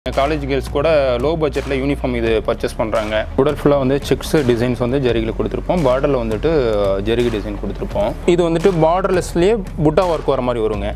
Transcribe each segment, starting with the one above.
College girls கூட low பட்ஜெட்டில் uniform இது பர்ச்சேஸ் பண்ணுறாங்க உடல் ஃபுல்லாக வந்து செக்ஸ் டிசைன்ஸ் வந்து ஜரிகில் கொடுத்துருப்போம் பார்டரில் வந்துட்டு ஜரிகை டிசைன் கொடுத்துருப்போம் இது வந்துட்டு பார்டர்லெஸ்லேயே புட்டா ஒர்க் வர மாதிரி வருங்க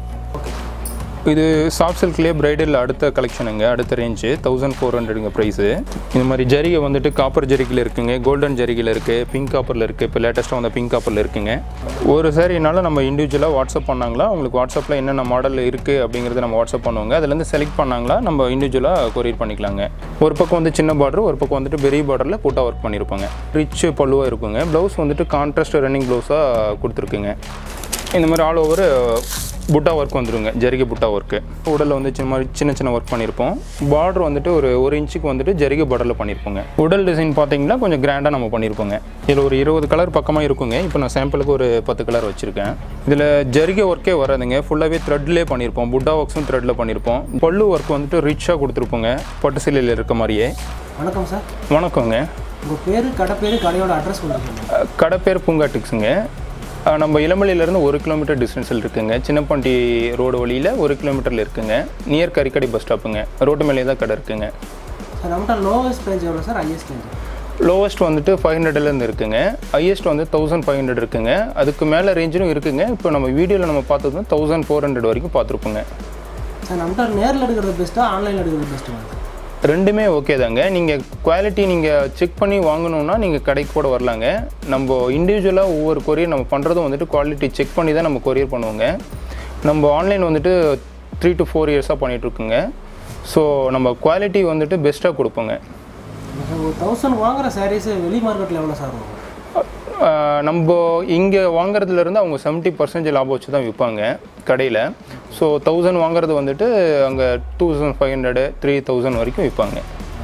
இது சாஃப்ட் சில்க்லேயே பிரைடல் அடுத்த கலெக்ஷனுங்க அடுத்த ரேஞ்சு தௌசண்ட் ஃபோர் ஹண்ட்ரடுங்க ப்ரைஸு இந்த மாதிரி ஜரிகை வந்துட்டு காப்பர் ஜரிகையில் இருக்குங்க கோல்டன் ஜரிகையில் இருக்குது பிங்க் காப்பரில் இருக்குது இப்போ லேட்டஸ்ட்டாக வந்த பிங்க் காப்பரில் இருக்குங்க ஒரு சாரினால நம்ம இண்டிவிஜுவலாக வாட்ஸ்அப் பண்ணாங்களா உங்களுக்கு வாட்ஸ்அப்பில் என்னென்ன மாடல் இருக்குது அப்படிங்கிறத நம்ம வாட்ஸ்அப் பண்ணுவோங்க அதுலேருந்து செலக்ட் பண்ணாங்களா நம்ம இண்டிவிஜுவலாக கொரியர் பண்ணிக்கலாங்க ஒரு பக்கம் வந்து சின்ன பார்டர் ஒரு பக்கம் வந்துட்டு பெரிய பார்டரில் புட்டா ஒர்க் பண்ணியிருப்பாங்க ரிச் பல்லுவாக இருக்குங்க ப்ளவுஸ் வந்துட்டு கான்ட்ராஸ்ட் ரன்னிங் ப்ளவுஸாக கொடுத்துருக்குங்க இந்த மாதிரி ஆல் ஓவர் புட்டா ஒர்க் வந்துருங்க ஜரிகை புட்டா ஒர்க்கு உடலில் வந்து சின்ன மாதிரி சின்ன சின்ன ஒர்க் பண்ணியிருப்போம் பார்டர் வந்துட்டு ஒரு ஒரு இன்ச்சுக்கு வந்துட்டு ஜரிகை பார்டரில் பண்ணியிருப்போங்க உடல் டிசைன் பார்த்தீங்கன்னா கொஞ்சம் கிராண்டாக நம்ம பண்ணியிருப்போங்க இதில் ஒரு இருபது கலர் பக்கமாக இருக்குங்க இப்போ நான் சாம்பிளுக்கு ஒரு பத்து கலர் வச்சுருக்கேன் இதில் ஜரிகை ஒர்க்கே வராதுங்க ஃபுல்லாகவே த்ரெட்லேயே பண்ணியிருப்போம் புட்டா ஒர்க்ஸும் த்ரெட்டில் பண்ணியிருப்போம் பல்லு ஒர்க் வந்துட்டு ரிச்சாக கொடுத்துருப்போங்க பட்டு சிலையில் இருக்க மாதிரியே வணக்கம் சார் வணக்கங்க உங்கள் பேர் கடை பேர் கடையோட அட்ரஸ் சொல்லுங்கள் அஹ் கடை பேர் பூங்காட்டுக்குங்க அஹ் நம்ம இளமலையிலேருந்து ஒரு கிலோமீட்டர் டிஸ்டன்ஸில் இருக்குங்க சின்னப்பண்டி ரோடு வழியில் ஒரு கிலோமீட்டரில் இருக்குங்க நியர் கரிக்கடை பஸ் ஸ்டாப்புங்க ரோட்டு மேலே தான் கடை இருக்குங்க சார் நம்மகிட்ட லோவஸ்ட் ப்ரைஸ் எவ்வளோ சார் ஹையஸ்ட் ரேஞ்ச் லோவஸ்ட் வந்துட்டு ஃபைவ் ஹண்ட்ரட்லேருந்து இருக்குங்க ஹையஸ்ட் வந்து தௌசண்ட் ஃபைவ் ஹண்ட்ரட் இருக்குங்க அதுக்கு மேலே ரேஞ்சிலும் இருக்குங்க இப்போ நம்ம வீடியோவில் நம்ம பார்த்தது வந்து தௌசண்ட் ஃபோர் ஹண்ட்ரட் வரைக்கும் பார்த்துருப்போங்க சார் நம்மகிட்ட நேரில் எடுக்கிறது பெஸ்ட்டாக ஆன்லைனில் எடுக்கிறது பெஸ்ட்டுங்க ரெண்டுமே ஓகே தாங்க நீங்கள் குவாலிட்டி நீங்கள் செக் பண்ணி வாங்கணுன்னா நீங்கள் கடைக்கு கூட வரலாங்க நம்ம இண்டிவிஜுவலாக ஒவ்வொரு கொரியர் நம்ம பண்ணுறதும் வந்துட்டு குவாலிட்டி செக் பண்ணி தான் நம்ம கொரியர் பண்ணுவோங்க நம்ம ஆன்லைன் வந்துட்டு த்ரீ டு ஃபோர் இயர்ஸாக பண்ணிகிட்ருக்குங்க ஸோ நம்ம குவாலிட்டி வந்துட்டு பெஸ்ட்டாக கொடுப்போங்க சார் ஒரு தௌசண்ட் வாங்குற சாரீஸ் வெளி மார்க்கெட்டில் எவ்வளோ சார் வரும் ஆஹ் நம்ம இங்கே வாங்குறதுலேருந்து அவங்க செவன்ட்டி பர்சன்டேஜ் லாபம் வச்சு தான் விற்பாங்க கடையில் ஸோ தௌசண்ட் வாங்குறது வந்துட்டு அங்கே two thousand five hundred three thousand வரைக்கும் விற்பாங்க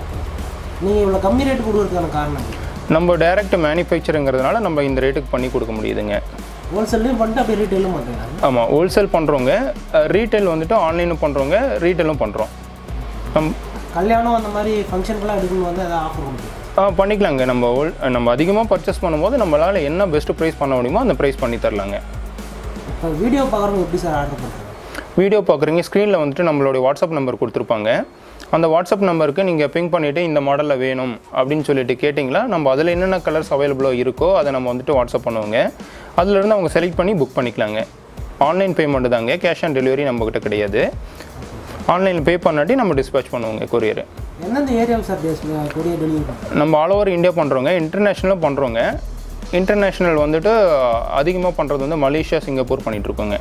நீங்கள் இவ்வளோ கம்மி ரேட்டு கொடுக்குறதுக்கான காரணம் நம்ம டைரக்ட் மேனுஃபேக்சருங்கிறதுனால நம்ம இந்த ரேட்டுக்கு பண்ணி கொடுக்க முடியுதுங்க ஹோல்சேல்லையும் பண்ணிட்டு அப்படியே ரீட்டெயிலும் பண்ணுறீங்க ஆமாம் ஹோல்சேல் பண்ணுறவங்க ரீட்டைல் வந்துட்டு ஆன்லைனும் பண்ணுறவங்க ரீட்டைலும் பண்ணுறோம் நம் கல்யாணம் அந்த மாதிரி ஃபங்க்ஷனுக்குலாம் எடுக்கணும் வந்து எதாவது ஆஃபர் கொடுக்குறீங்க ஆ பண்ணிக்கலாங்க நம்ம ஹோல் நம்ம அதிகமாக பர்ச்சேஸ் பண்ணும்போது நம்மளால் என்ன பெஸ்ட்டு ப்ரைஸ் பண்ண முடியுமோ அந்த ப்ரைஸ் பண்ணி தரலாங்க இப்போ வீடியோ பார்க்குறவங்க எப்படி சார் ஆர்டர் பண்ணுறாங்க வீடியோ பார்க்குறீங்க ஸ்க்ரீனில் வந்துட்டு நம்மளுடைய வாட்ஸ்அப் நம்பர் கொடுத்துருப்பாங்க அந்த வாட்ஸ்அப் நம்பருக்கு நீங்கள் பிங் பண்ணிவிட்டு இந்த மாடலில் வேணும் அப்படின்னு சொல்லிட்டு கேட்டிங்களா நம்ம அதில் என்னென்ன கலர்ஸ் அவைலபிளாக இருக்கோ அதை நம்ம வந்துட்டு வாட்ஸ்அப் பண்ணுவோங்க அதுலேருந்து அவங்க செலக்ட் பண்ணி புக் பண்ணிக்கலாங்க ஆன்லைன் பேமெண்ட் தாங்க கேஷ் ஆன் டெலிவரி நம்மக்கிட்ட கிடையாது ஆன்லைனில் பே பண்ணாட்டி நம்ம டிஸ்பேச் பண்ணுவோங்க கொரியர் எந்தெந்த ஏரியாவுக்கு சார் டேஸ் கொரியர் டெலிவரி பண்ணுறோம் நம்ம ஆல் ஓவர் இந்தியா பண்ணுறோங்க இன்டர்நேஷ்னலும் பண்ணுறோங்க இன்டர்நேஷ்னல் வந்துட்டு அதிகமாக பண்ணுறது வந்து மலேசியா சிங்கப்பூர் பண்ணிகிட்ருக்கோங்க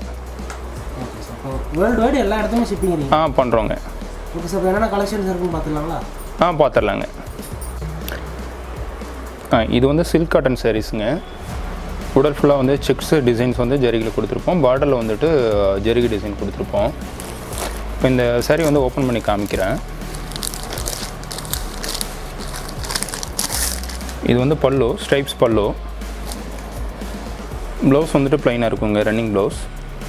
ஓகே சார் இப்போ வேர்ல்டு வைடு எல்லா இடத்துலையும் ஷிப்பிங் ஆ பண்ணுறோங்க ஓகே சார் இப்போ என்னென்ன கலெக்ஷன்ஸ் இருக்குன்னு பார்த்துக்கலாங்களா ஆ பார்த்துடலாங்க ஆ இது வந்து சில்க் காட்டன் சாரீஸுங்க உடல் ஃபுல்லாக வந்து செக்ஸ் டிசைன்ஸ் வந்து ஜரிகையில் கொடுத்துருப்போம் பார்டரில் வந்துட்டு ஜரிகை டிசைன் கொடுத்துருப்போம் இப்போ இந்த saree வந்து ஓப்பன் பண்ணி காமிக்கிறேன் இது வந்து பல்லு ஸ்ட்ரைப்ஸ் பல்லு ப்ளவுஸ் வந்துட்டு ப்ளைனாக இருக்குங்க ரன்னிங் ப்ளவுஸ்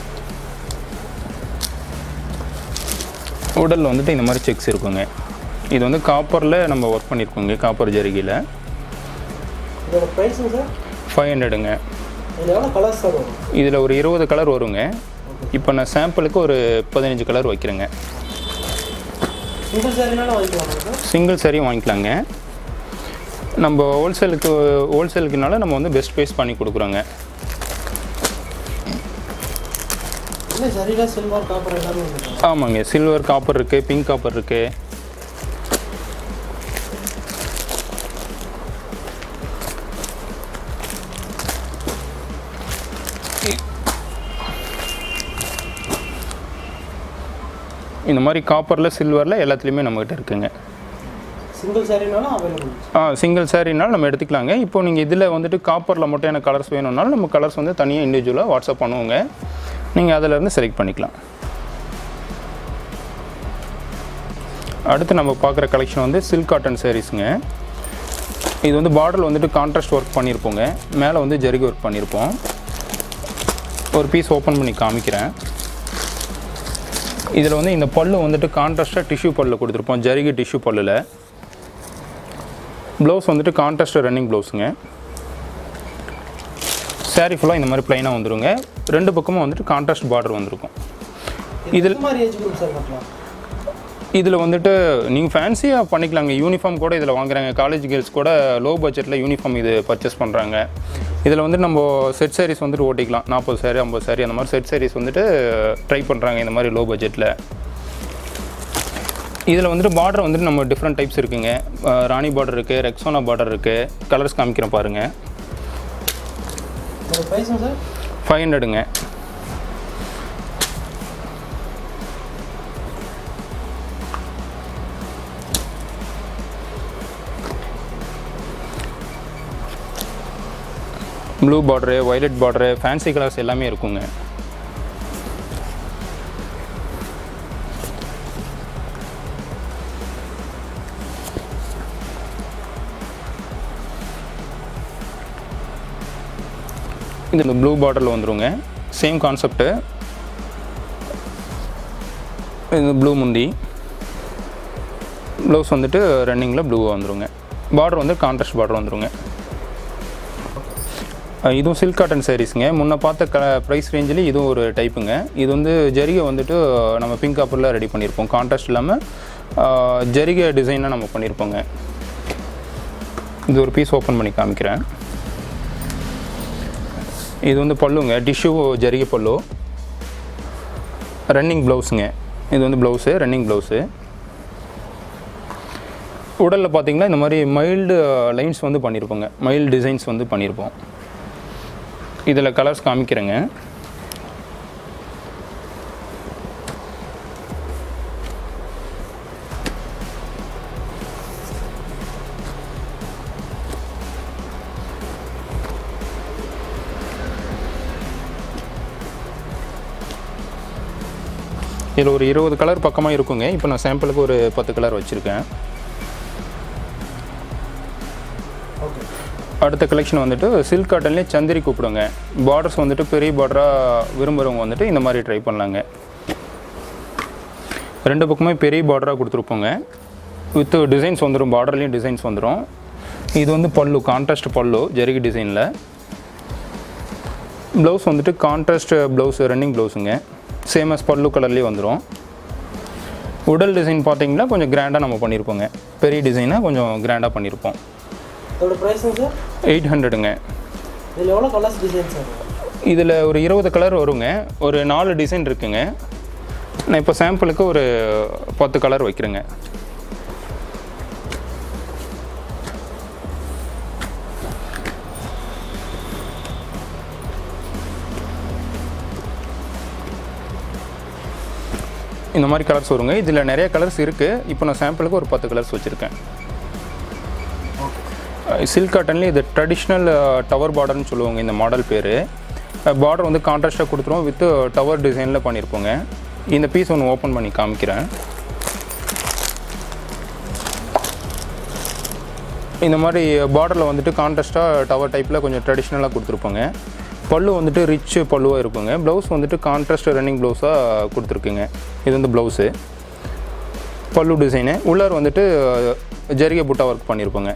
உடலில் வந்துட்டு இந்த மாதிரி செக்ஸ் இருக்குங்க இது வந்து காப்பரில் நம்ம ஒர்க் பண்ணியிருக்கோங்க காப்பர் ஜரிகையில் இதோட ப்ரைஸுங்க சார் ஃபைவ் ஹண்ட்ரடுங்க இதில் எவ்வளோ கலர்ஸ் சார் வரும் இதில் ஒரு இருபது கலர் வருங்க இப்போ நான் சாம்பிளுக்கு ஒரு பதினஞ்சு கலர் வைக்கிறேங்க சிங்கிள் சாரினாலும் வாங்கிக்கலாமா சார் சிங்கிள் சரியும் வாங்கிக்கலாங்க நம்ம ஹோல்சேலுக்கு ஹோல்சேலுக்குனால நம்ம வந்து பெஸ்ட் ப்ரைஸ் பண்ணி கொடுக்குறோங்க இல்லை சரியில் சில்வர் காப்பர் எல்லாமே வந்துருக்காங்க ஆமாங்க சில்வர் காப்பர் இருக்குது பிங்க் காப்பர் இருக்குது இந்த மாதிரி காப்பரில் சில்வரில் எல்லாத்துலேயுமே நம்மக்கிட்ட இருக்குங்க சிங்கிள் சாரினாலும் அவைலபிள் ஆ சிங்கிள் சாரினாலும் நம்ம எடுத்துக்கலாங்க இப்போ நீங்கள் இதில் வந்துட்டு காப்பரில் மட்டும் எனக்கு கலர்ஸ் வேணும்னாலும் நம்ம கலர்ஸ் வந்து தனியாக இண்டிவிஜுவலாக வாட்ஸ்அப் பண்ணுவோங்க நீங்கள் அதிலேருந்து செலக்ட் பண்ணிக்கலாம் அடுத்து நம்ம பார்க்குற கலெக்ஷன் வந்து சில்க் காட்டன் சாரீஸுங்க இது வந்து பார்டர் வந்துட்டு கான்ட்ராஸ்ட் ஒர்க் பண்ணியிருப்போங்க மேலே வந்து ஜரிகை ஒர்க் பண்ணியிருப்போம் ஒரு பீஸ் ஓப்பன் பண்ணி காமிக்கிறேன் இதில் வந்து இந்த பல்லு வந்துட்டு கான்ட்ராஸ்ட்டாக டிஷ்யூ பல்லு கொடுத்துருப்போம் ஜரிகை டிஷ்யூ பல்லில் ப்ளவுஸ் வந்துட்டு கான்ட்ராஸ்ட் ரன்னிங் ப்ளவுஸுங்க saree ஃபுல்லாக இந்த மாதிரி ப்ளைனாக வந்துருங்க ரெண்டு பக்கமும் வந்துட்டு கான்ட்ராஸ்ட் பார்டர் வந்திருக்கும் இதில் இது மாதிரி ஏஜ் குரூப் சார் கட்டலாம் இதில் வந்துட்டு நீங்கள் ஃபேன்சியாக பண்ணிக்கலாங்க யூனிஃபார்ம் கூட இதில் வாங்குறாங்க காலேஜ் கேர்ள்ஸ் கூட லோ பட்ஜெட்டில் யூனிஃபார்ம் இது பர்ச்சேஸ் பண்ணுறாங்க இதில் வந்து நம்ம செட் சாரீஸ் வந்துட்டு ஓட்டிக்கலாம் நாற்பது சாரி ஐம்பது சாரி அந்த மாதிரி செட் சாரீஸ் வந்துட்டு ட்ரை பண்ணுறாங்க இந்த மாதிரி லோ பட்ஜெட்டில் இதில் வந்துட்டு பார்டர் வந்துட்டு நம்ம டிஃப்ரெண்ட் டைப்ஸ் இருக்குங்க அஹ் ராணி பார்டர் இருக்குது ரெக்ஸோனா பார்டர் இருக்குது கலர்ஸ் காமிக்கிறேன் பாருங்கள் இதோட ப்ரைஸுங்க சார் ஃபைவ் ஹண்ட்ரடுங்க blue border violet border fancy colours எல்லாமே இருக்குங்க இது இந்த ப்ளூ பார்டரில் வந்துருங்க சேம் கான்செப்ட்டு இது ப்ளூ முந்தி ப்ளவுஸ் வந்துட்டு ரன்னிங்கில் ப்ளூவாக வந்துருங்க பார்டர் வந்து கான்ட்ராஸ்ட் பார்டர் வந்துருங்க அஹ் இதுவும் சில்க் காட்டன் சாரீஸுங்க முன்ன பார்த்த க ப்ரைஸ் ரேஞ்சில் இதுவும் ஒரு டைப்புங்க இது வந்து ஜரிகை வந்துட்டு நம்ம பிங்க் காப்பரில் ரெடி பண்ணியிருப்போம் கான்ட்ராஸ்ட் இல்லாமல் அஹ், ஜரிகை டிசைனாக நம்ம பண்ணியிருப்போங்க இது ஒரு பீஸ் ஓப்பன் பண்ணி காமிக்கிறேன் இது வந்து பல்லுங்க டிஷ்யூ ஜரிகை பல்லு ரன்னிங் ப்ளவுஸுங்க இது வந்து ப்ளவுஸு ரன்னிங் ப்ளவுஸு உடலில் பார்த்தீங்கன்னா இந்த மாதிரி மைல்டு லைன்ஸ் வந்து பண்ணியிருப்போங்க மைல்டு டிசைன்ஸ் வந்து பண்ணியிருப்போம் இதில் கலர்ஸ் காமிக்கிறேங்க இதில் ஒரு இருபது கலர் பக்கமாக இருக்குங்க இப்போ நான் சாம்பிளுக்கு ஒரு பத்து கலர் வச்சுருக்கேன் ஓகே அடுத்த கலெக்ஷன் வந்துட்டு சில்க் காட்டன்லேயே சந்திரி கூப்பிடுங்க பார்டர்ஸ் வந்துட்டு பெரிய பார்டராக விரும்புகிறவங்க வந்துட்டு இந்த மாதிரி ட்ரை பண்ணலாங்க ரெண்டு பக்கமே பெரிய பார்டராக கொடுத்துருப்போங்க வித் டிசைன்ஸ் வந்துடும் பார்டர்லேயும் டிசைன்ஸ் வந்துடும் இது வந்து பல்லு கான்ட்ராஸ்ட் பல்லு ஜரிகை டிசைனில் ப்ளவுஸ் வந்துட்டு கான்ட்ராஸ்ட் ப்ளவுஸ் ரன்னிங் ப்ளவுஸுங்க சேம் அஸ் பல்லு கலர்லேயே வந்துடும் உடல் டிசைன் பார்த்தீங்கன்னா கொஞ்சம் கிராண்டாக நம்ம பண்ணியிருப்போங்க பெரிய டிசைனாக கொஞ்சம் கிராண்டாக பண்ணியிருப்போம் இதோட ப்ரைஸுங்க சார் எயிட் ஹண்ட்ரடுங்க இதில் எவ்வளோ கலர்ஸ் டிசைன் சார் இதில் ஒரு இருபது கலர் வருங்க ஒரு நாலு டிசைன் இருக்குங்க நான் இப்போ சாம்பிளுக்கு ஒரு பத்து கலர் வைக்கிறேங்க இந்த மாதிரி கலர்ஸ் வருங்க இதில் நிறைய கலர்ஸ் இருக்குது இப்போ நான் சாம்பிளுக்கு ஒரு பத்து கலர்ஸ் வச்சுருக்கேன் சில்க் காட்டன்லேயே இது ட்ரெடிஷ்னல் டவர் பார்டர்னு சொல்லுவாங்க இந்த மாடல் பேர் பார்டர் வந்து கான்ட்ராஸ்ட்டாக கொடுத்துருவோம் வித் டவர் டிசைனில் பண்ணியிருப்போங்க இந்த பீஸ் ஒன்று ஓப்பன் பண்ணி காமிக்கிறேன் இந்த மாதிரி பார்டரில் வந்துட்டு கான்ட்ராஸ்ட்டாக டவர் டைப்பில் கொஞ்சம் ட்ரெடிஷ்னலாக கொடுத்துருப்போங்க பல்லு வந்துட்டு ரிச் பல்லுவாக இருக்குங்க ப்ளவுஸ் வந்துட்டு கான்ட்ராஸ்ட் ரன்னிங் ப்ளவுஸாக கொடுத்துருக்குங்க இது வந்து ப்ளவுஸு பல்லு டிசைனு உள்ளார் வந்துட்டு ஜரிகை புட்டா ஒர்க் பண்ணியிருப்போங்க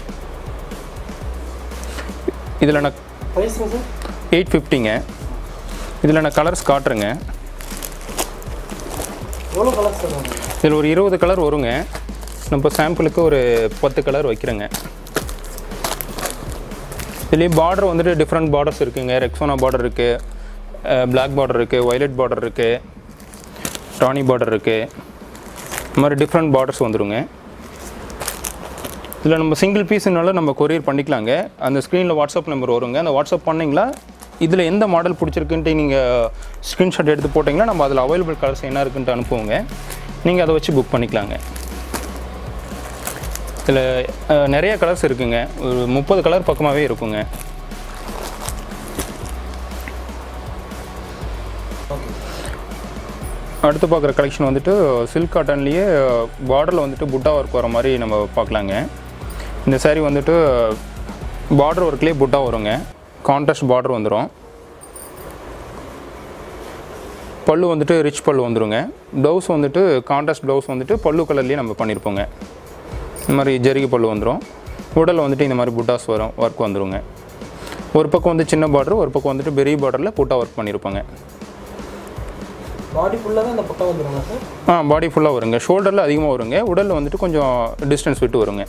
இதில் நான் ப்ரைஸுங்க சார் எயிட் ஃபிஃப்டிங்க இதில் நான் கலர்ஸ் காட்டுறேங்க எவ்வளோ கலர்ஸ் சார் வாங்குறீங்க? இதில் ஒரு இருபது கலர் வருங்க நம்ம சாம்பிளுக்கு ஒரு பத்து கலர் வைக்கிறேங்க இதுலேயும் பார்டர் வந்துட்டு டிஃப்ரெண்ட் பார்டர்ஸ் இருக்குங்க ரெக்ஸோனா பார்டர் இருக்குது பிளாக் பார்டர் இருக்குது வயலட் பார்டர் இருக்குது ராணி பார்டர் இருக்குது இந்த மாதிரி டிஃப்ரெண்ட் பார்டர்ஸ் வந்துருங்க இதில் நம்ம சிங்கிள் பீஸுனால நம்ம கொரியர் பண்ணிக்கலாங்க அந்த ஸ்க்ரீனில் வாட்ஸ்அப் நம்பர் வருங்க அந்த வாட்ஸ்அப் பண்ணிங்களா இதில் எந்த மாடல் பிடிச்சிருக்குன்ட்டு நீங்கள் ஸ்க்ரீன்ஷாட் எடுத்து போட்டிங்கன்னா நம்ம அதில் அவைலபிள் கலர்ஸ் என்ன இருக்குன்ட்டு அனுப்புவோங்க நீங்கள் அதை வச்சு புக் பண்ணிக்கலாங்க இதில் அஹ், நிறைய கலர்ஸ் இருக்குங்க ஒரு முப்பது கலர் பக்கமாகவே இருக்குங்க ஓகே அடுத்து பார்க்குற கலெக்ஷன் வந்துட்டு சில்க் காட்டன்லேயே பார்டரில் வந்துட்டு புட்டா ஒர்க் வர மாதிரி நம்ம பார்க்கலாங்க இந்த saree வந்துட்டு பார்டர் ஒர்க்லேயே புட்டா வருங்க கான்ட்ராஸ்ட் பார்டர் வந்துடும் பல்லு வந்துட்டு ரிச் பல்லு வந்துருங்க ப்ளவுஸ் வந்துட்டு கான்ட்ராஸ்ட் ப்ளவுஸ் வந்துட்டு பல்லு கலர்லேயே நம்ம பண்ணியிருப்போங்க இந்த மாதிரி ஜரிகை பல்லு வந்துடும் உடல் வந்துட்டு இந்த மாதிரி புட்டாஸ் வரும் ஒர்க் வந்துருங்க ஒரு பக்கம் வந்து சின்ன பார்டர் ஒரு பக்கம் வந்துட்டு பெரிய பார்டரில் புட்டா ஒர்க் பண்ணியிருப்பாங்க பாடி ஃபுல்லாக தான் அந்த புட்டா வந்துருங்க சார் ஆ பாடி ஃபுல்லாக வருங்க ஷோல்டரில் அதிகமாக வருங்க உடலில் வந்துட்டு கொஞ்சம் டிஸ்டன்ஸ் விட்டு வருங்க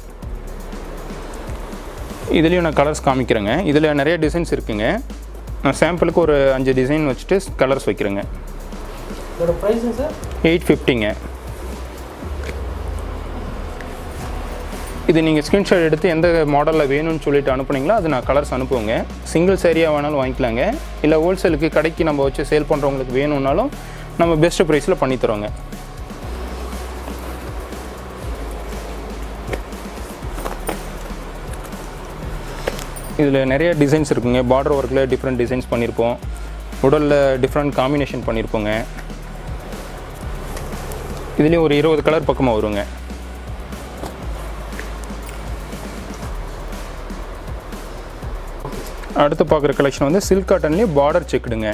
இதுலேயும் நான் கலர்ஸ் காமிக்கிறேங்க இதில் நிறைய டிசைன்ஸ் இருக்குங்க நான் சாம்பிளுக்கு ஒரு அஞ்சு டிசைன் வச்சுட்டு கலர்ஸ் வைக்கிறேங்க இதோட ப்ரைஸுங்க சார் எயிட் ஃபிஃப்டிங்க இது நீங்கள் ஸ்க்ரீன்ஷாட் எடுத்து எந்த மாடலில் வேணும்னு சொல்லிட்டு அனுப்புனீங்களோ அது நான் கலர்ஸ் அனுப்புவேங்க சிங்கிள் சரியாக வேணாலும் வாங்கிக்கலாங்க இல்லை ஹோல்சேலுக்கு கடைக்கு நம்ம வச்சு சேல் பண்ணுறவங்களுக்கு வேணும்னாலும் நம்ம பெஸ்ட் ப்ரைஸில் பண்ணி தரோங்க இதில் நிறைய டிசைன்ஸ் இருக்குங்க பார்டர் ஒர்க்கில் டிஃப்ரெண்ட் டிசைன்ஸ் பண்ணியிருப்போம் உடலில் டிஃப்ரெண்ட் காம்பினேஷன் பண்ணியிருப்போங்க இதுலேயும் ஒரு இருபது கலர் பக்கமாக வருங்க அடுத்து பார்க்குற கலெக்ஷன் வந்து சில்க் காட்டன்லேயே பார்டர் செக்குடுங்க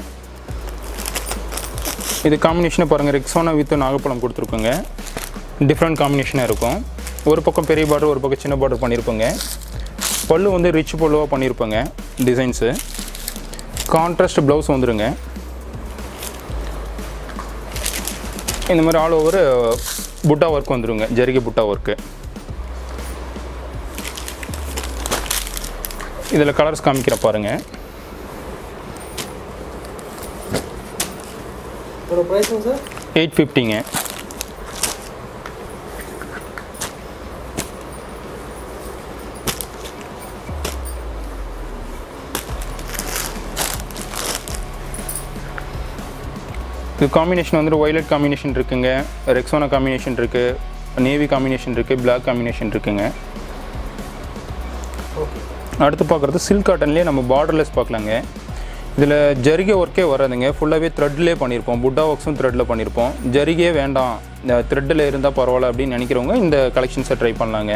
இது காம்பினேஷனை பாருங்கள் ரெக்ஸோனா வித் நாகப்பழம் கொடுத்துருக்குங்க டிஃப்ரெண்ட் காம்பினேஷனாக இருக்கும் ஒரு பக்கம் பெரிய பார்டர் ஒரு பக்கம் சின்ன பார்டர் பண்ணியிருப்போங்க பல்லு வந்து ரிச் பல்லுவாக பண்ணியிருப்போங்க டிசைன்ஸு கான்ட்ராஸ்ட் ப்ளவுஸ் வந்துருங்க இந்த மாதிரி ஆல் ஓவர் புட்டா ஒர்க் வந்துருங்க ஜரிகை புட்டா ஒர்க்கு இதில் கலர்ஸ் காமிக்கிற பாருங்க இதோட ப்ரைஸுங்க சார் எயிட் ஃபிஃப்டிங்க இது காம்பினேஷன் வந்துட்டு ஒய்லட் காம்பினேஷன் இருக்குங்க ரெக்ஸோனா காம்பினேஷன் இருக்குது நேவி காம்பினேஷன் இருக்குது பிளாக் காம்பினேஷன் இருக்குங்க ஓகே அடுத்து பார்க்குறது சில்க் காட்டன்லேயே நம்ம பார்டர்லெஸ் பார்க்கலாங்க இதில் ஜரிகை ஒர்க்கே வராதுங்க ஃபுல்லாகவே த்ரெட்லேயே பண்ணியிருப்போம் புட்டா ஒர்க்ஸும் த்ரெட்டில் பண்ணியிருப்போம் ஜரிகையே வேண்டாம் இந்த த்ரெட்டில் இருந்தால் பரவாயில்ல அப்படின்னு நினைக்கிறவங்க இந்த கலெக்ஷன்ஸை ட்ரை பண்ணலாங்க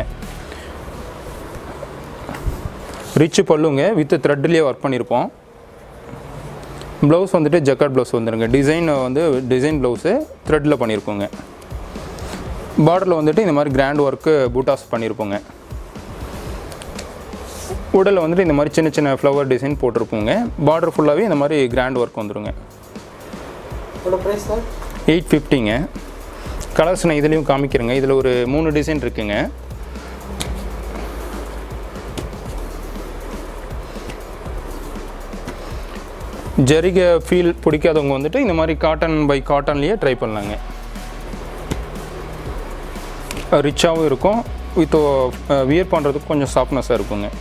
ரிச் பல்லுங்க வித் த்ரெட்லேயே ஒர்க் பண்ணியிருப்போம் ப்ளவுஸ் வந்துட்டு ஜக்கார்ட் ப்ளவுஸ் வந்துருங்க டிசைன் வந்து டிசைன் ப்ளவுஸு த்ரெட்டில் பண்ணியிருப்போங்க பார்டரில் வந்துட்டு இந்த மாதிரி கிராண்ட் ஒர்க்கு பூட்டாஸ் பண்ணியிருப்போங்க உடலில் வந்துட்டு இந்த மாதிரி சின்ன சின்ன ஃப்ளவர் டிசைன் போட்டிருப்போங்க பார்டர் ஃபுல்லாகவே இந்த மாதிரி கிராண்ட் ஒர்க் வந்துருங்க இதோட ப்ரைஸ் சார் எயிட் ஃபிஃப்டிங்க கலர்ஸ் நான் இதுலேயும் காமிக்கிறேங்க இதில் ஒரு மூணு டிசைன் இருக்குங்க ஜரிகை ஃபீல் பிடிக்காதவங்க வந்துட்டு இந்த மாதிரி காட்டன் பை காட்டன்லேயே ட்ரை பண்ணலாங்க ரிச்சாகவும் இருக்கும் வித் வியர் பண்ணுறதுக்கு கொஞ்சம் சாஃப்ட்னஸாக இருக்குங்க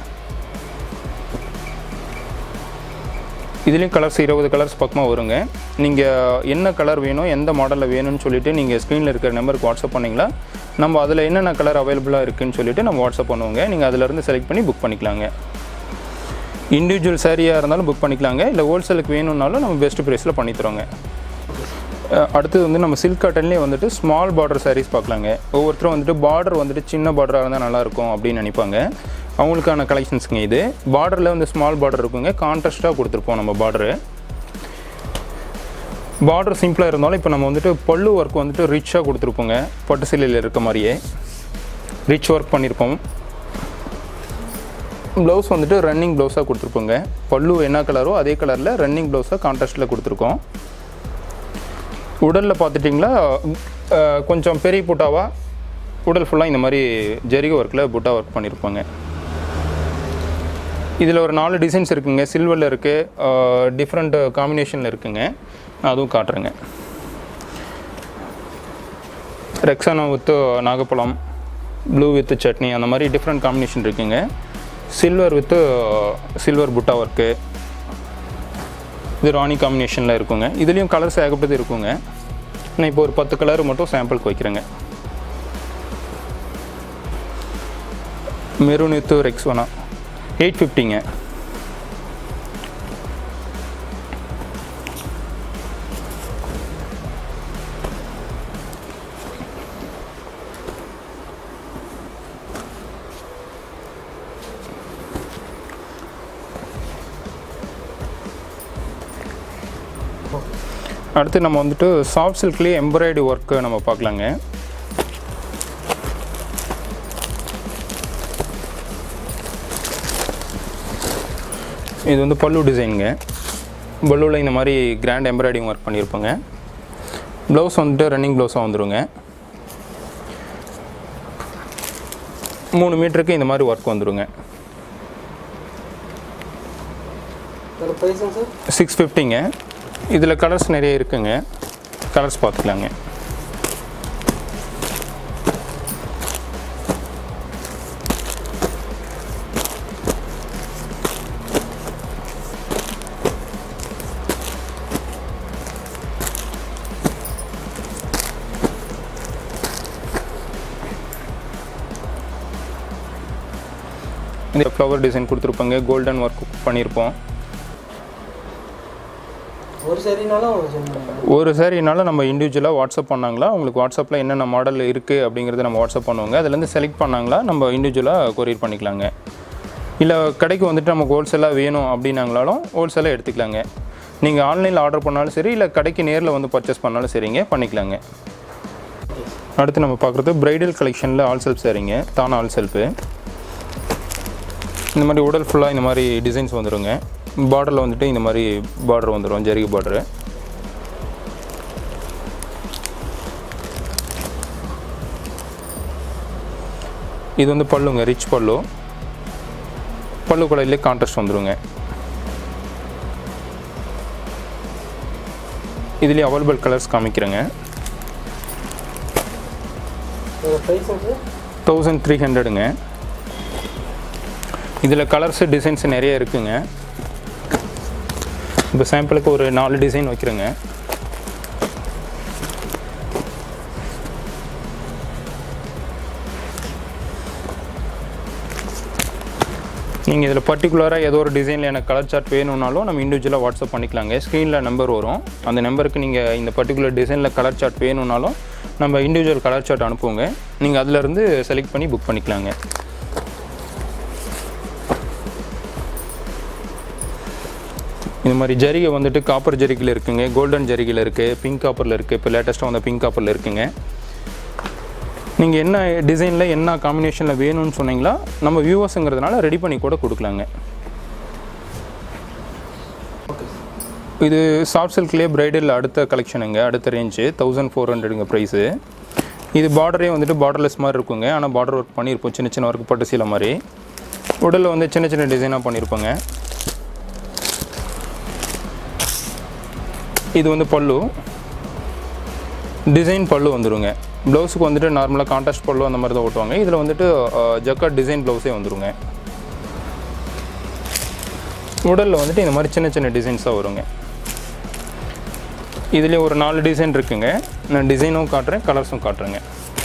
இதுலேயும் கலர்ஸ் இருபது கலர்ஸ் பக்கமாக வருங்க நீங்கள் என்ன கலர் வேணும் எந்த மாடலில் வேணும்னு சொல்லிட்டு நீங்கள் ஸ்க்ரீனில் இருக்கிற நம்பருக்கு வாட்ஸ்அப் பண்ணிங்களா நம்ம அதில் என்னென்ன கலர் அவைலபிளாக இருக்குன்னு சொல்லிட்டு நம்ம வாட்ஸ்அப் பண்ணுவோங்க நீங்கள் அதிலேருந்து செலக்ட் பண்ணி புக் பண்ணிக்கலாங்க இண்டிவிஜுவல் சாரியாக இருந்தாலும் புக் பண்ணிக்கலாங்க இல்லை ஹோல்சேலுக்கு வேணும்னாலும் நம்ம பெஸ்ட் ப்ரைஸில் பண்ணி தரோங்க அஹ் அடுத்தது வந்து நம்ம சில்க் காட்டன்லேயே வந்துட்டு ஸ்மால் பார்டர் சாரீஸ் பார்க்கலாங்க ஒவ்வொருத்தரும் வந்துட்டு பார்டர் வந்துட்டு சின்ன பார்டராக இருந்தால் நல்லாயிருக்கும் அப்படின்னு நினைப்பாங்க அவங்களுக்கான கலெக்ஷன்ஸுங்க இது பார்டரில் வந்து ஸ்மால் பார்டர் இருக்குங்க கான்ட்ராஸ்ட்டாக கொடுத்துருப்போம் நம்ம பார்டரு பார்டர் சிம்பிளாக இருந்தாலும் இப்போ நம்ம வந்துட்டு பல்லு ஒர்க் வந்துட்டு ரிச்சாக கொடுத்துருப்போங்க பட்டு சிலையில் இருக்க மாதிரியே ரிச் ஒர்க் பண்ணியிருப்போம் ப்ளவுஸ் வந்துட்டு ரன்னிங் ப்ளவுஸாக கொடுத்துருப்போங்க பல்லு என்ன கலரோ அதே கலரில் ரன்னிங் ப்ளவுஸாக கான்ட்ராஸ்ட்டில் கொடுத்துருக்கோம் உடலில் பார்த்துட்டிங்களா அஹ், கொஞ்சம் பெரிய புட்டாவா உடல் ஃபுல்லாக இந்த மாதிரி ஜரிகை ஒர்க்கில் புட்டா ஒர்க் பண்ணியிருப்பாங்க இதில் ஒரு நாலு டிசைன்ஸ் இருக்குங்க சில்வரில் இருக்குது டிஃப்ரெண்ட் காம்பினேஷனில் இருக்குங்க நான் அதுவும் காட்டுறேங்க ரெக்ஸானா வித்து நாகப்பழம் ப்ளூ வித்து சட்னி அந்த மாதிரி டிஃப்ரெண்ட் காம்பினேஷன் இருக்குங்க சில்வர் வித்து சில்வர் புட்டா ஒர்க்கு இது ராணி காம்பினேஷனில் இருக்குங்க இதுலேயும் கலர்ஸ் ஏகப்பட்டது இருக்குங்க நான் இப்போ ஒரு பத்து கலர் மட்டும் சாம்பிளுக்கு வைக்கிறேங்க மெரூன் வித்து ரெக்ஸ்வனா எயிட் ஃபிஃப்டிங்க அடுத்து நம்ம வந்துட்டு சாஃப்ட் சில்க்லேயே எம்ப்ராய்டரி ஒர்க்கு நம்ம பார்க்கலாங்க இது வந்து பல்லு டிசைனுங்க பல்லுவில் இந்த மாதிரி கிராண்ட் எம்ப்ராய்டிங் ஒர்க் பண்ணியிருப்போங்க ப்ளவுஸ் வந்துட்டு ரன்னிங் ப்ளவுஸாக வந்துருங்க மூணு மீட்டருக்கு இந்த மாதிரி ஒர்க் வந்துருங்க இதோட ப்ரைஸுங்க சார் சிக்ஸ் ஃபிஃப்டிங்க இதில் கலர்ஸ் நிறைய இருக்குங்க கலர்ஸ் பார்த்துக்கலாங்க இந்த ஃப்ளவர் டிசைன் கொடுத்துருப்பாங்க கோல்டன் ஒர்க் பண்ணியிருப்போம் ஒரு சரினாலும் சென்ட் பண்ணுங்க ஒரு சாரினால நம்ம இண்டிவிஜுவலாக வாட்ஸ்அப் பண்ணாங்களா உங்களுக்கு வாட்ஸ்அப்பில் என்னென்ன மாடல் இருக்குது அப்படிங்கிறத நம்ம வாட்ஸ்அப் பண்ணுவோங்க அதுலேருந்து செலக்ட் பண்ணாங்களா நம்ம இண்டிவிஜுவலாக கொரியர் பண்ணிக்கலாங்க இல்லை கடைக்கு வந்துட்டு நமக்கு ஹோல்சேலாக வேணும் அப்படின்னாங்களாலும் ஹோல்சேலாக எடுத்துக்கலாங்க நீங்கள் ஆன்லைனில் ஆர்டர் பண்ணாலும் சரி இல்லை கடைக்கு நேரில் வந்து பர்ச்சேஸ் பண்ணாலும் சரிங்க பண்ணிக்கலாங்க அடுத்து நம்ம பார்க்குறது பிரைடல் கலெக்ஷனில் ஆல் செல்ஃப் சரிங்க தான ஆல் செல்ஃபு இந்த மாதிரி உடல் ஃபுல்லாக இந்த மாதிரி டிசைன்ஸ் வந்துருங்க பார்டரில் வந்துட்டு இந்த மாதிரி பார்டர் வந்துடும் ஜரிகை பார்டரு இது வந்து பல்லுங்க ரிச் பல்லு பல்லு கலர்லேயே கான்ட்ராஸ்ட் வந்துருங்க இதுலேயே அவைலபிள் கலர்ஸ் காமிக்கிறேங்க இதோட ப்ரைஸுங்க சார் தௌசண்ட் த்ரீ ஹண்ட்ரடுங்க இதில் கலர்ஸு டிசைன்ஸ் நிறைய இருக்குங்க இப்போ சாம்பிளுக்கு ஒரு நாலு டிசைன் வைக்கிறேங்க நீங்கள் இதில் பர்டிகுலராக ஏதோ ஒரு டிசைனில் எனக்கு கலர் சார்ட் வேணும்னாலும் நம்ம இண்டிவிஜுவலாக வாட்ஸ்அப் பண்ணிக்கலாங்க ஸ்க்ரீனில் நம்பர் வரும் அந்த நம்பருக்கு நீங்கள் இந்த பர்டிகுலர் டிசைனில் கலர் சார்ட் வேணும்னாலும் நம்ம இண்டிவிஜுவல் கலர் சார்ட் அனுப்புவோங்க நீங்கள் அதிலேருந்து செலக்ட் பண்ணி புக் பண்ணிக்கலாங்க இந்த மாதிரி ஜரிகை வந்துட்டு காப்பர் ஜரிகையில் இருக்குங்க கோல்டன் ஜரிகையில் இருக்குது பிங்க் காப்பரில் இருக்குது இப்போ லேட்டஸ்ட்டாக வந்த பிங்க் காப்பரில் இருக்குங்க நீங்கள் என்ன டிசைனில் என்ன காம்பினேஷனில் வேணும்னு சொன்னீங்களா நம்ம வியூவர்ஸுங்கிறதுனால ரெடி பண்ணி கூட கொடுக்கலாங்க இது சாஃப்ட் சில்க்லேயே பிரைடல் அடுத்த கலெக்ஷனுங்க அடுத்த ரேஞ்சு தௌசண்ட் ஃபோர் ஹண்ட்ரடுங்க ப்ரைஸு இது பார்டரே வந்துட்டு பார்டர்லெஸ் மாதிரி இருக்குங்க ஆனால் பார்டர் ஒர்க் பண்ணியிருப்போம் சின்ன சின்ன ஒர்க் பட்டு சீலை மாதிரி உடலில் வந்து சின்ன சின்ன டிசைனாக பண்ணியிருப்போங்க இது வந்து பல்லு டிசைன் பல்லு வந்துருங்க ப்ளவுஸுக்கு வந்துட்டு நார்மலாக கான்ட்ராஸ்ட் பல்லு அந்த மாதிரி தான் ஓட்டுவாங்க இதில் வந்துட்டு ஜக்காட் டிசைன் ப்ளவுஸே வந்துருங்க உடலில் வந்துட்டு இந்த மாதிரி சின்ன சின்ன டிசைன்ஸாக வருங்க இதுலேயே ஒரு நாலு டிசைன் இருக்குங்க நான் டிசைனும் காட்டுறேன் கலர்ஸும் காட்டுறேங்க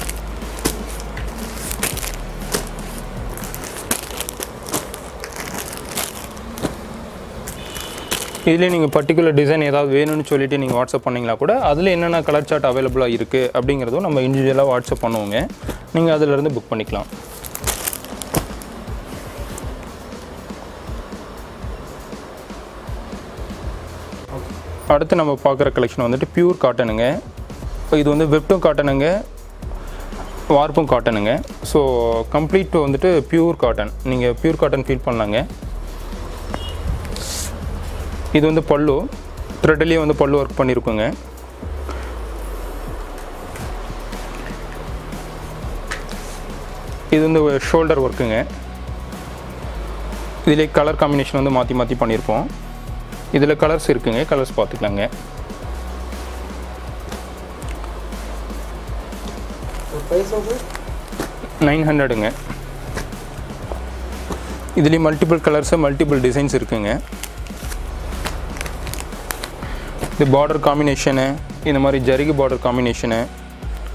இதுலேயே நீங்கள் பர்டிகுலர் டிசைன் ஏதாவது வேணும்னு சொல்லிட்டு நீங்கள் வாட்ஸ்அப் பண்ணிங்களா கூட அதில் என்னென்ன கலர் சார்ட் அவைலபிளாக இருக்குது அப்படிங்கிறதும் நம்ம இண்டிவிஜுவலாக வாட்ஸ்அப் பண்ணுவோங்க நீங்கள் அதிலிருந்து புக் பண்ணிக்கலாம் அடுத்து நம்ம பார்க்குற கலெக்ஷன் வந்துட்டு பியூர் காட்டனுங்க இது வந்து வெப்டும் காட்டனுங்க வார்ப்பும் காட்டனுங்க ஸோ கம்ப்ளீட் வந்துட்டு பியூர் காட்டன் நீங்கள் பியூர் காட்டன் ஃபீல் பண்ணலாங்க இது வந்து பல்லு த்ரெட்லேயே வந்து பல்லு ஒர்க் பண்ணியிருக்குங்க இது வந்து ஷோல்டர் ஒர்க்குங்க இதிலே கலர் காம்பினேஷன் வந்து மாற்றி மாற்றி பண்ணியிருப்போம் இதில் கலர்ஸ் இருக்குங்க கலர்ஸ் பார்த்துக்கலாங்க ப்ரைஸுங்க சார் நைன் ஹண்ட்ரடுங்க இதுலேயும் மல்டிபிள் கலர்ஸு மல்டிபிள் டிசைன்ஸ் இருக்குங்க இது பார்டர் காம்பினேஷனு இந்த மாதிரி ஜரிகை பார்டர் காம்பினேஷனு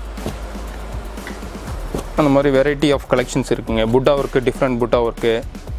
அந்த மாதிரி வெரைட்டி ஆஃப் கலெக்ஷன்ஸ் இருக்குங்க புட்டா ஒர்க்கு டிஃப்ரெண்ட் புட்டா ஒர்க்கு